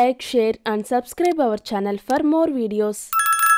like, share, and subscribe our channel for more videos.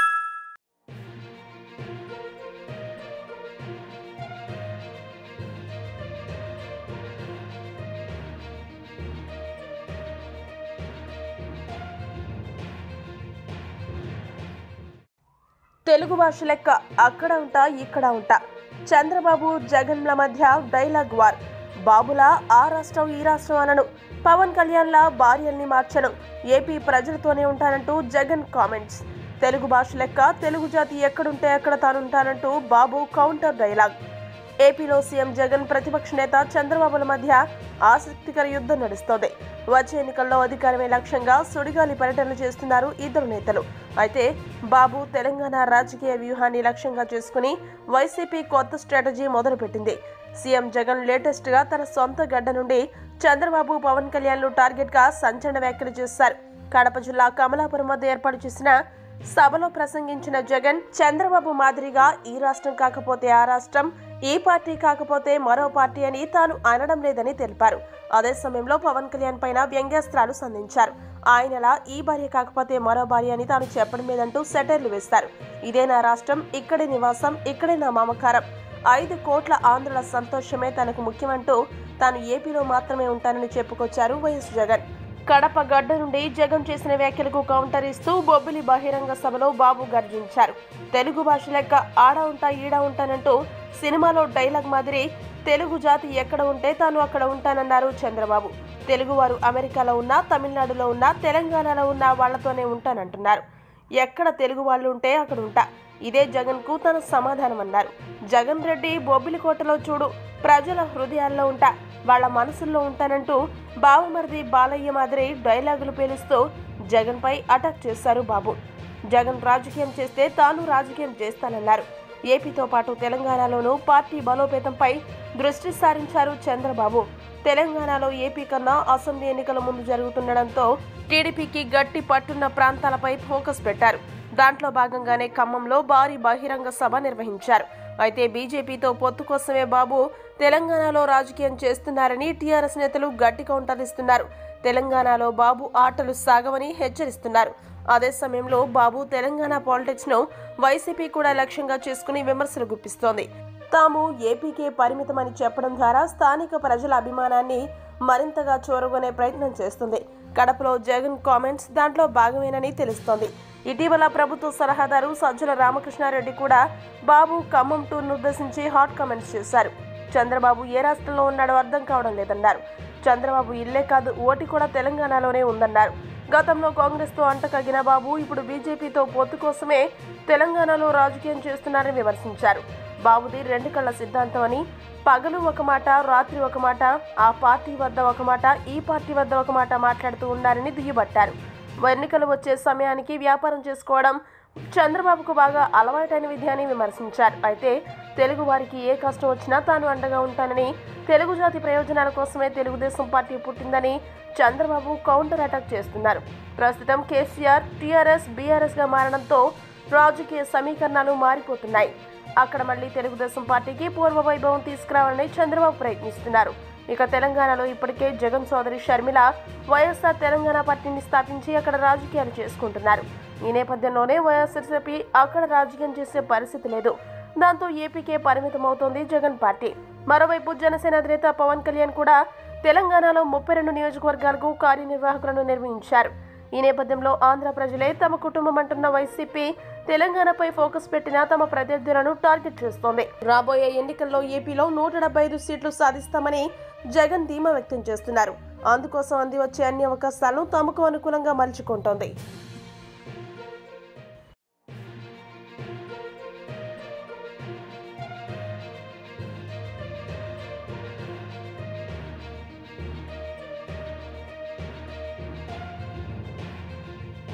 Telugu భాష లెక్క అక్కడ ఉంటా ఇక్కడ ఉంటా చంద్రబాబు జగన్ల మధ్య డైలాగ్ వార్ బాబులా ఆ రాష్ట్రం ఈ రాష్ట్రం అనను పవన్ కళ్యాణ్లా భార్యల్ని మార్చను ఏపీ ప్రజలతోనే ఉంటానంటూ జగన్ కామెంట్స్ తెలుగు భాష లెక్క తెలుగు జాతి ఎక్కడుంటే అక్కడ తానుంటానంటూ బాబు కౌంటర్ డైలాగ్ ఏపీలో సీఎం జగన్ ప్రతిపక్ష నేత చంద్రబాబుల మధ్య ఆసక్తికర యుద్ధం నడుస్తోంది వచ్చే ఎన్నికల్లో అధికారమే లక్ష్యంగా సుడిగాలి పర్యటనలు చేస్తున్నారు ఇద్దరు నేతలు అయితే బాబు తెలంగాణ రాజకీయ వ్యూహాన్ని లక్ష్యంగా చేసుకుని వైసీపీ కొత్త స్ట్రాటజీ మొదలుపెట్టింది సీఎం జగన్ లేటెస్ట్ గా తన సొంత గడ్డ నుండి చంద్రబాబు పవన్ కళ్యాణ్లు టార్గెట్ గా సంచలన వ్యాఖ్యలు చేశారు కడప జిల్లా కమలాపురం వద్ద ఏర్పాటు చేసిన సభలో ప్రసంగించిన జగన్ చంద్రబాబు మాదిరిగా ఈ రాష్ట్రం కాకపోతే ఆ రాష్ట్రం ఈ పార్టీ కాకపోతే మరో పార్టీ అని తాను అనడం లేదని తెలిపారు అదే సమయంలో పవన్ కళ్యాణ్ పైన వ్యంగ్యాస్త్రాలు సంధించారు ఆయనలా ఈ భార్య కాకపోతే మరో భార్య అని తాను చెప్పడం లేదంటూ సెటర్లు వేస్తారు ఇదే నా రాష్ట్రం ఇక్కడే నివాసం ఇక్కడే నా మమకారం ఐదు కోట్ల ఆంధ్రుల సంతోషమే తనకు ముఖ్యమంటూ తాను ఏపీలో మాత్రమే ఉంటానని చెప్పుకొచ్చారు వైఎస్ జగన్ కడప గడ్డ నుండి జగన్ చేసిన వ్యాఖ్యలకు కౌంటర్ ఇస్తూ బొబ్బిలి బహిరంగ సభలో బాబు గర్జించారు తెలుగు భాష లెక్క ఆడ ఉంటా ఈడ ఉంటానంటూ సినిమాలో డైలాగ్ మాదిరి తెలుగు జాతి ఎక్కడ ఉంటే తాను అక్కడ ఉంటానన్నారు చంద్రబాబు తెలుగువారు అమెరికాలో ఉన్నా తమిళనాడులో ఉన్నా తెలంగాణలో ఉన్నా వాళ్లతోనే ఉంటానంటున్నారు ఎక్కడ తెలుగు వాళ్ళు ఉంటే అక్కడ ఉంటా ఇదే జగన్ కు తన సమాధానం అన్నారు జగన్ రెడ్డి బొబ్బిలికోటలో చూడు ప్రజల హృదయాల్లో ఉంటా వాళ్ళ మనసుల్లో ఉంటానంటూ బావమరిది బాలయ్య మాదిరి డైలాగులు పేలుస్తూ జగన్ పై అటాక్ చేశారు బాబు జగన్ రాజకీయం చేస్తే తాను రాజకీయం చేస్తానన్నారు ఏపీతో పాటు తెలంగాణలోనూ పార్టీ బలోపేతంపై దృష్టి సారించారు చంద్రబాబు తెలంగాణలో ఏపీ కన్నా అసెంబ్లీ ఎన్నికల ముందు జరుగుతుండటంతో టీడీపీకి గట్టి పట్టున్న ప్రాంతాలపై ఫోకస్ పెట్టారు దాంట్లో భాగంగానే ఖమ్మంలో భారీ బహిరంగ సభ నిర్వహించారు అయితే బీజేపీతో పొత్తు కోసమే బాబు తెలంగాణలో రాజకీయం చేస్తున్నారని టీఆర్ఎస్ నేతలు గట్టి కౌంటర్ ఇస్తున్నారు తెలంగాణలో బాబు ఆటలు సాగవని హెచ్చరిస్తున్నారు అదే సమయంలో బాబు తెలంగాణ పాలిటిక్స్ ను వైసీపీ కూడా లక్ష్యంగా చేసుకుని విమర్శలు గుప్పిస్తోంది తాము ఏపీకే పరిమితమని చెప్పడం ద్వారా స్థానిక ప్రజల అభిమానాన్ని మరింతగా చూరగొనే ప్రయత్నం చేస్తుంది కడపలో జగన్ కామెంట్స్ దాంట్లో భాగమేనని తెలుస్తోంది ఇటీవల ప్రభుత్వ సలహాదారు సజ్జల రామకృష్ణారెడ్డి కూడా బాబు ఖమ్మం టూర్ను ఉద్దేశించి హాట్ కామెంట్స్ చేశారు చంద్రబాబు ఏ రాష్ట్రంలో ఉన్నాడో అర్థం కావడం లేదన్నారు చంద్రబాబు ఇల్లే కాదు ఓటి కూడా తెలంగాణలోనే ఉందన్నారు గతంలో కాంగ్రెస్తో అంటకగిన బాబు ఇప్పుడు బీజేపీతో పొత్తు కోసమే తెలంగాణలో రాజకీయం చేస్తున్నారని విమర్శించారు బాబుది రెండు కళ్ళ సిద్ధాంతం అని పగలు ఒక మాట రాత్రి ఒక మాట ఆ పార్టీ వద్ద ఒక మాట ఈ పార్టీ వద్ద ఒక మాట మాట్లాడుతూ ఉన్నారని దుయ్యబట్టారు ఎన్నికలు వచ్చే సమయానికి వ్యాపారం చేసుకోవడం చంద్రబాబుకు బాగా అలవాటైన విద్య విమర్శించారు అయితే తెలుగు వారికి ఏ కష్టం వచ్చినా తాను అండగా ఉంటానని తెలుగు జాతి ప్రయోజనాల కోసమే తెలుగుదేశం పార్టీ పుట్టిందని చంద్రబాబు కౌంటర్ అటాక్ చేస్తున్నారు ప్రస్తుతం కేసీఆర్ టీఆర్ఎస్ బీఆర్ఎస్ గా మారడంతో రాజకీయ సమీకరణాలు మారిపోతున్నాయి అక్కడ మళ్ళీ తెలుగుదేశం పార్టీకి పూర్వ వైభవం తీసుకురావాలని చంద్రబాబు ప్రయత్నిస్తున్నారు ఇక తెలంగాణలో ఇప్పటికే జగన్ సోదరి షర్మిల వైఎస్ఆర్ తెలంగాణ పార్టీని స్థాపించి అక్కడ రాజకీయాలు చేసుకుంటున్నారు ఈ నేపథ్యంలోనే వైఎస్ఆర్సీపీ అక్కడ రాజకీయం చేసే పరిస్థితి లేదు దాంతో ఏపీకే పరిమితమవుతోంది జగన్ పార్టీ మరోవైపు జనసేన అధినేత పవన్ కళ్యాణ్ కూడా తెలంగాణలో ముప్పై రెండు నియోజకవర్గాలకు కార్యనిర్వాహకులను నిర్వహించారు ఈ నేపథ్యంలో ఆంధ్ర ప్రజలే తమ కుటుంబం అంటున్న వైసీపీ తెలంగాణపై ఫోకస్ పెట్టిన తమ ప్రత్యర్థులను టార్గెట్ చేస్తోంది రాబోయే ఎన్నికల్లో ఏపీలో నూట డెబ్బై ఐదు సీట్లు సాధిస్తామని జగన్ ధీమా వ్యక్తం చేస్తున్నారు అందుకోసం అంది వచ్చే అన్ని అవకాశాలను తమకు అనుకూలంగా మలుచుకుంటోంది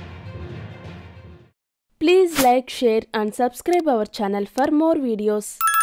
Please like, share, and subscribe our channel for more videos.